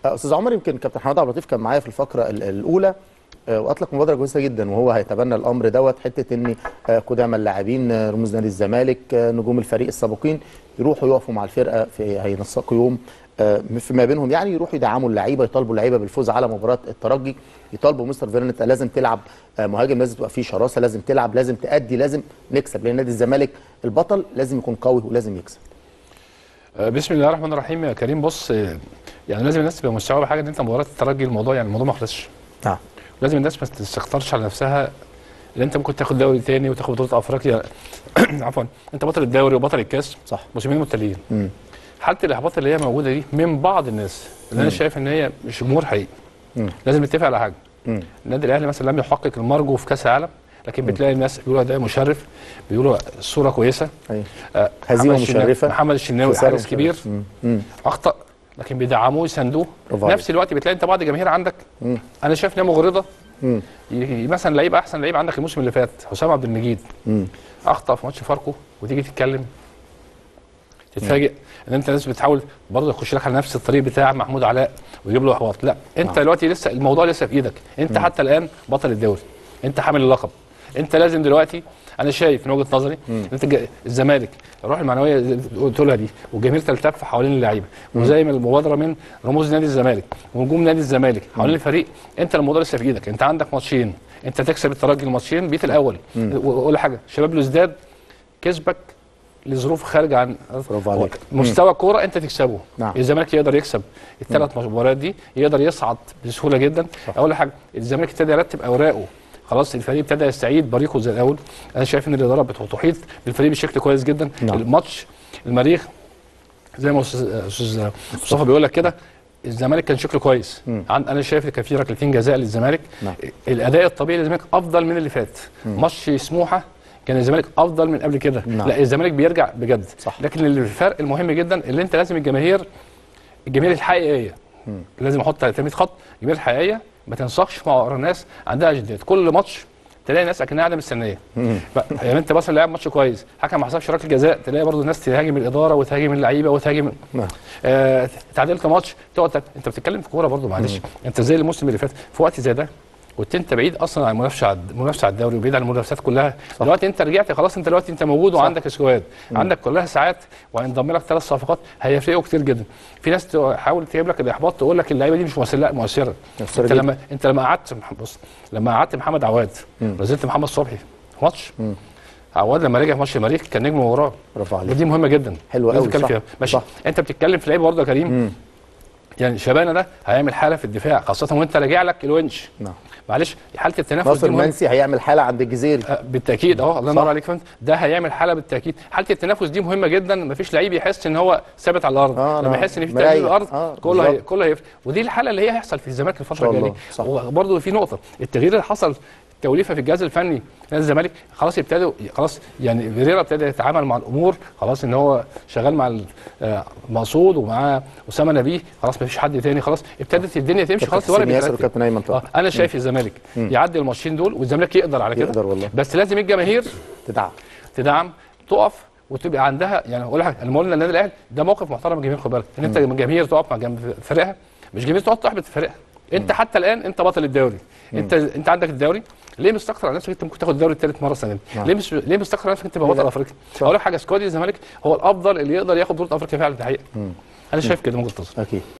آه، استاذ عمر يمكن كابتن حماد عبد اللطيف كان معايا في الفقره ال- الاولى آه، واطلق مبادره كويسه جدا وهو هيتبنى الامر دوت حته ان آه، قدامى اللاعبين آه، رموز نادي الزمالك آه، نجوم الفريق السابقين يروحوا يقفوا مع الفرقه في هينسقوا يوم آه، فيما بينهم يعني يروحوا يدعموا اللعيبه يطالبوا اللعيبه بالفوز على مباراه الترجي يطالبوا مستر فيرن انت لازم تلعب آه، مهاجم لازم تبقى فيه شراسه لازم تلعب لازم تأدي لازم نكسب لان نادي الزمالك البطل لازم يكون قوي ولازم يكسب آه، بسم الله الرحمن الرحيم يا كريم بص آه، يعني لازم الناس تبقى مستوعبه حاجه ان انت مباراه الترجي الموضوع يعني الموضوع ما خلصش نعم لازم الناس ما تستخسرش على نفسها ان انت ممكن تاخد دوري تاني وتاخد بطوله افريقيا عفوا انت بطل الدوري وبطل الكاس صح موسمين متتاليين مم. حاله الاحباط اللي هي موجوده دي من بعض الناس اللي انا شايف ان هي مش جمهور حقيقي مم. لازم نتفق على حاجه مم. النادي الاهلي مثلا لم يحقق المرجو في كاس العالم لكن بتلاقي الناس بيقولوا ده مشرف بيقولوا الصوره كويسه أيوة. آه، هزيمة محمد الشناوي- مشرفة. محمد الشناوي خسارة حارس كبير مشرفة. مم. مم. اخطا لكن بيدعموه يساندوه برافو في عليك. نفس الوقت بتلاقي انت بعض الجماهير عندك مم. انا شايف انها مغرضه مم. ي- مثلا لعيب احسن لعيب عندك الموسم اللي فات حسام عبد المجيد مم. اخطا في ماتش فاركو وتيجي تتكلم تتفاجئ ان انت ناس بتحاول برضه يخش لك على نفس الطريق بتاع محمود علاء ويجيب له احباط لا انت نعم. دلوقتي لسه الموضوع لسه في ايدك انت حتى الان بطل الدوري انت حامل اللقب انت لازم دلوقتي انا شايف من وجهه نظري ان انت جا- الزمالك الروح المعنويه اللي قلت لها دي والجماهير تلتف حوالين اللعيبه وزي ما المبادره من رموز نادي الزمالك ونجوم نادي الزمالك حوالين الفريق انت الموضوع لسه في ايدك انت عندك ماتشين انت تكسب الترجي الماتشين بيت الاول واقول حاجه شباب الازداد كسبك لظروف خارجه عن برافو عليك. مستوى كوره انت تكسبه نعم. الزمالك يقدر يكسب الثلاث مباريات دي يقدر يصعد بسهوله جدا اول حاجه الزمالك ابتدى يرتب اوراقه خلاص الفريق ابتدى يستعيد بريقه زي الاول انا شايف ان الاداره بتحيط بالفريق بشكل كويس جدا نعم. الماتش المريخ زي ما استاذ استاذ مصطفى بيقول لك كده الزمالك كان شكله كويس عن انا شايف ان كان في ركلتين جزاء للزمالك نعم. الاداء الطبيعي للزمالك افضل من اللي فات ماتش سموحه كان الزمالك افضل من قبل كده نعم. لا الزمالك بيرجع بجد صح. لكن الفرق المهم جدا اللي انت لازم الجماهير الجماهير الحقيقيه لازم احط على 100 خط الجماهير الحقيقيه ما تنسقش مع ورا ناس عندها جديات كل ماتش تلاقي ناس اكنها قاعده مستنيه بقى- يعني انت مثلا لاعب ماتش كويس حكم ما حسبش ركله جزاء تلاقي برضه ناس تهاجم الاداره وتهاجم اللعيبه وتهاجم نعم. آه تعادلت ماتش تقعد تك- انت بتتكلم في كوره برضه معلش انت زي الموسم اللي فات في وقت زي ده كنت انت بعيد اصلا عن المنافسه على المنافسه على الدوري وبعيد عن المنافسات كلها دلوقتي انت رجعت خلاص انت دلوقتي انت موجود وعندك سكواد عندك كلها ساعات وهينضم لك ثلاث صفقات هيفرقوا كتير جدا في ناس تحاول تجيب لك الاحباط تقول لك اللعيبه دي مش مؤثره لا مؤثره مؤثرة انت جدا. لما انت لما قعدت مح- بص لما قعدت محمد عواد نزلت محمد صبحي في ماتش عواد لما رجع في ماتش المريخ كان نجم وراه برافو عليك ودي مهمه جدا حلوة لازم أوي، تتكلم صح، فيها ماشي صح. انت بتتكلم في لعيبه برضه يا كريم يعني شبانه ده هيعمل حاله في الدفاع خاصه وانت راجع لك الونش نعم معلش حاله التنافس ناصر دي مهمة. منسي هيعمل حاله عند الجزيري آه، بالتاكيد اه الله ينور عليك فهمت ده هيعمل حاله بالتاكيد حاله التنافس دي مهمه جدا مفيش لعيب يحس ان هو ثابت على الارض آه، لما نعم. يحس ان في مريح. تغيير الارض آه، كله هي... بالظبط. كله هيفرق ودي الحاله اللي هي هيحصل في الزمالك الفتره شاء الجايه الله. دي صح. وبرضه في نقطه التغيير اللي حصل توليفه في الجهاز الفني نادي الزمالك خلاص ابتدوا خلاص يعني فيريرا ابتدى يتعامل مع الامور خلاص ان هو شغال مع ال- آه، مقصود ومع اسامه نبيه خلاص ما فيش حد تاني خلاص ابتدت الدنيا تمشي خلاص كابتن الورق حسين ياسر بيترتب. وكابتن ايمن طبعا اه انا شايف الزمالك يعدي الماتشين دول والزمالك يقدر على كده يقدر والله. بس لازم الجماهير تدعم تدعم تقف وتبقى عندها يعني اقول لك لما قلنا النادي الاهلي ده موقف محترم من الجماهير خد بالك ان انت الجماهير تقف مع جنب فريقها مش جماهير تقعد تحبط فريقها انت حتى الان انت بطل الدوري انت انت عندك الدوري ليه مستكتر على نفسك انت ممكن تاخد الدوري الثالث مره السنه دي نعم. ليه مش ليه مستكتر على نفسك انت تبقى بطل افريقيا اقول لك حاجه سكواد الزمالك هو الافضل اللي يقدر ياخد بطوله افريقيا فعلا ده حقيقه انا شايف كده من وجهه نظري اكيد